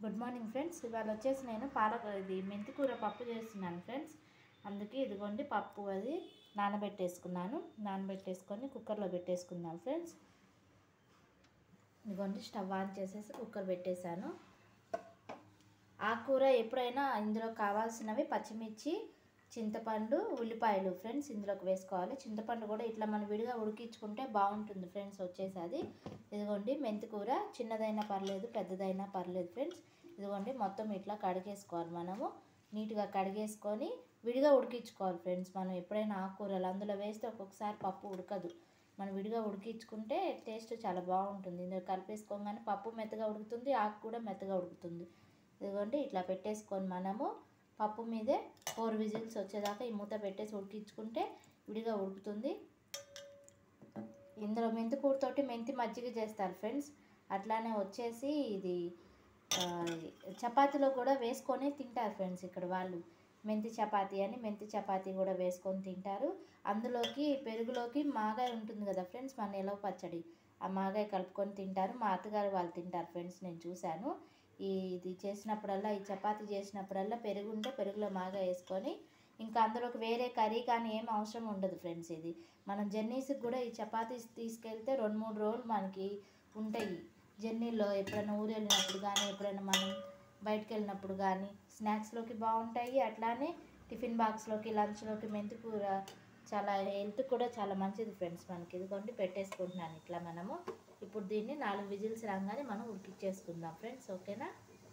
good morning friends ఇవాళ వచ్చేసి నేను పాలక ఇది మెంతికూర పప్పు చేస్తున్నాను ఫ్రెండ్స్ అందుకే ఇదిగోండి పప్పు అది నానబెట్టేసుకున్నాను నానబెట్టేసుకొని కుక్కర్లో పెట్టేసుకుందాం ఫ్రెండ్స్ ఇదిగోండి స్టవ్ ఆన్ చేసేసి కుక్కర్ పెట్టేశాను ఆకుకూర ఎప్పుడైనా ఇందులో కావాల్సినవి పచ్చిమిర్చి చింతపండు ఉల్లిపాయలు ఫ్రెండ్స్ ఇందులోకి వేసుకోవాలి చింతపండు కూడా ఇట్లా మనం విడిగా ఉడికించుకుంటే బాగుంటుంది ఫ్రెండ్స్ వచ్చేసి అది ఇదిగోండి మెంతికూర చిన్నదైనా పర్లేదు పెద్దదైనా పర్లేదు ఫ్రెండ్స్ ఇదిగోండి మొత్తం ఇట్లా కడిగేసుకోవాలి మనము నీట్గా కడిగేసుకొని విడిగా ఉడికించుకోవాలి ఫ్రెండ్స్ మనం ఎప్పుడైనా ఆకుకూరలు అందులో వేస్తే ఒక్కొక్కసారి పప్పు ఉడకదు మనం విడిగా ఉడికించుకుంటే టేస్ట్ చాలా బాగుంటుంది ఇందులో కలిపేసుకోగానే పప్పు మెత్తగా ఉడుకుతుంది ఆకు కూడా మెత్తగా ఉడుకుతుంది ఇదిగోండి ఇట్లా పెట్టేసుకొని మనము పప్పు మీదే ఫోర్ విజిల్స్ వచ్చేదాకా ఈ మూత పెట్టేసి ఉడికించుకుంటే విడిగా ఉడుకుతుంది ఇందులో మెంతి కూరతోటి మెంతి మజ్జిగ చేస్తారు ఫ్రెండ్స్ అట్లానే వచ్చేసి ఇది ఆ, చపాతీలో కూడా వేసుకొని తింటారు ఫ్రెండ్స్ ఇక్కడ వాళ్ళు మెంతి చపాతీ అని మెంతి చపాతీ కూడా వేసుకొని తింటారు అందులోకి పెరుగులోకి మాగాయ ఉంటుంది కదా ఫ్రెండ్స్ మన నిలవ పచ్చడి ఆ మాగాయ కలుపుకొని తింటారు మా అత్తగారు వాళ్ళు తింటారు ఫ్రెండ్స్ నేను చూశాను ఈ ఇది చేసినప్పుడల్లా ఈ చపాతీ చేసినప్పుడల్లా పెరుగు ఉంటే పెరుగులో మాగా వేసుకొని ఇంకా అందులోకి వేరే కర్రీ కానీ ఏం అవసరం ఉండదు ఫ్రెండ్స్ ఇది మనం జర్నీస్కి కూడా ఈ చపాతీస్ తీసుకెళ్తే రెండు మూడు రోజులు మనకి ఉంటాయి జర్నీలో ఎప్పుడైనా ఊరు వెళ్ళినప్పుడు కానీ ఎప్పుడైనా మనం బయటకు వెళ్ళినప్పుడు కానీ స్నాక్స్లోకి బాగుంటాయి అట్లానే టిఫిన్ బాక్స్లోకి లంచ్లోకి మెంతి కూర చాలా హెల్త్ కూడా చాలా మంచిది ఫ్రెండ్స్ మనకి ఇదిగోండి పెట్టేసుకుంటున్నాను ఇట్లా మనము ఇప్పుడు దీన్ని నాలుగు విజిల్స్ రాగానే మనం ఉడికిచ్చేసుకుందాం ఫ్రెండ్స్ ఓకేనా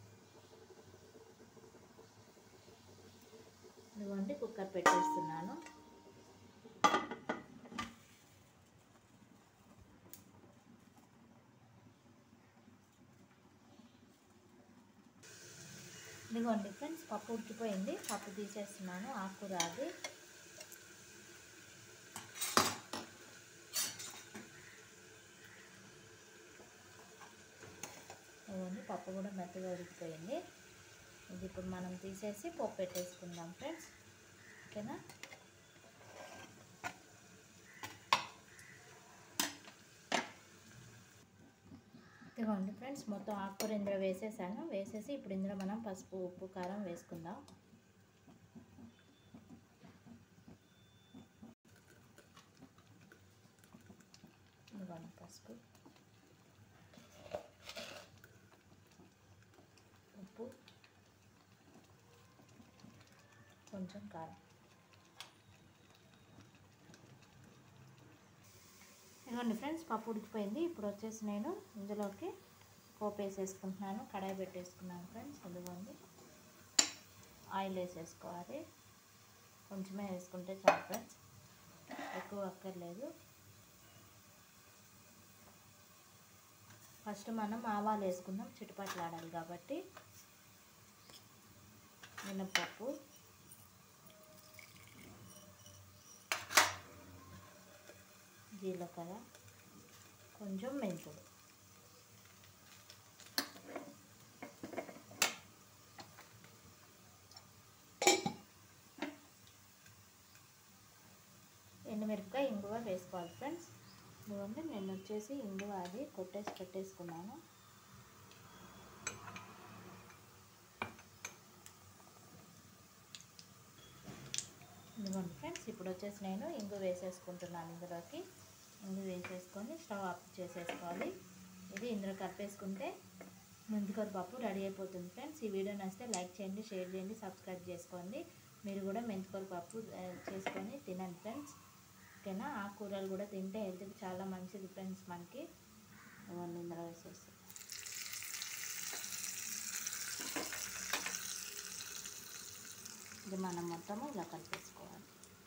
ఇదిగోండి కుక్కర్ పెట్టేస్తున్నాను ఇదిగోండి ఫ్రెండ్స్ పప్పు ఉడికిపోయింది పప్పు తీసేస్తున్నాను ఆకుకూర అది ఇదిగోండి పప్పు కూడా మెత్తగా ఉడికిపోయింది ఇది ఇప్పుడు మనం తీసేసి పప్పు పెట్టేసుకుందాం ఫ్రెండ్స్ ఓకేనా ఇదిగోండి ఫ్రెండ్స్ మొత్తం ఆకుకూర ఇందులో వేసేసాను వేసేసి ఇప్పుడు ఇందులో మనం పసుపు ఉప్పు కారం వేసుకుందాం ఇదిగోండి పసుపు ఉప్పు కొంచెం కారం ఇదిగోండి ఫ్రెండ్స్ పప్పు ఉడికిపోయింది ఇప్పుడు వచ్చేసి నేను ఇందులోకి పోపు వేసేసుకుంటున్నాను కడాయి పెట్టేసుకున్నాను ఫ్రెండ్స్ ఇదిగోండి ఆయిల్ వేసేసుకోవాలి కొంచెమే వేసుకుంటే చాలు ఫ్రెండ్స్ ఎక్కువ అక్కర్లేదు ఫస్ట్ మనం ఆవాలు వేసుకుందాం చిటుపట్లు ఆడాలి కాబట్టి మినప్పప్పు జీలకర్ర కొంచెం మెంతులు ఎండుమిరపకాయ ఇంగువ వేసుకోవాలి ఫ్రెండ్స్ ఇదిగోండి నేను వచ్చేసి ఇంగువ అది కొట్టేసి పెట్టేసుకున్నాను ఇదిగోండి ఫ్రెండ్స్ ఇప్పుడు వచ్చేసి నేను ఇంగు వేసేసుకుంటున్నాను ఇందులోకి ఇంగు వేసేసుకొని స్టవ్ ఆఫ్ చేసేసుకోవాలి ఇది ఇందులో కలిపేసుకుంటే మెంతికూర పప్పు రెడీ అయిపోతుంది ఫ్రెండ్స్ ఈ వీడియో నచ్చితే లైక్ చేయండి షేర్ చేయండి సబ్స్క్రైబ్ చేసుకోండి మీరు కూడా మెంతికూర పప్పు ఆ, చేసుకొని తినండి ఫ్రెండ్స్ ఓకేనా ఆ కూరలు కూడా తింటే హెల్త్కి చాలా మంచిది ఫ్రెండ్స్ మనకి ఇవన్నీ ఇందులో వేసేసి ఇది మనం మొత్తము ఇలా కలిపేసుకోవాలి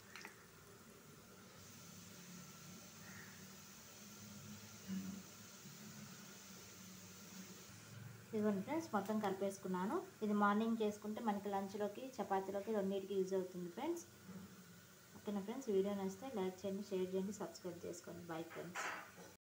ఇదిగోండి ఫ్రెండ్స్ మొత్తం కలిపేసుకున్నాను ఇది మార్నింగ్ చేసుకుంటే మనకి లంచ్లోకి చపాతీలోకి రెండింటికి యూజ్ అవుతుంది ఫ్రెండ్స్ ఓకేనా ఫ్రెండ్స్ వీడియో నచ్చితే లైక్ చేయండి షేర్ చేయండి సబ్స్క్రైబ్ చేసుకోండి బై ఫ్రెండ్స్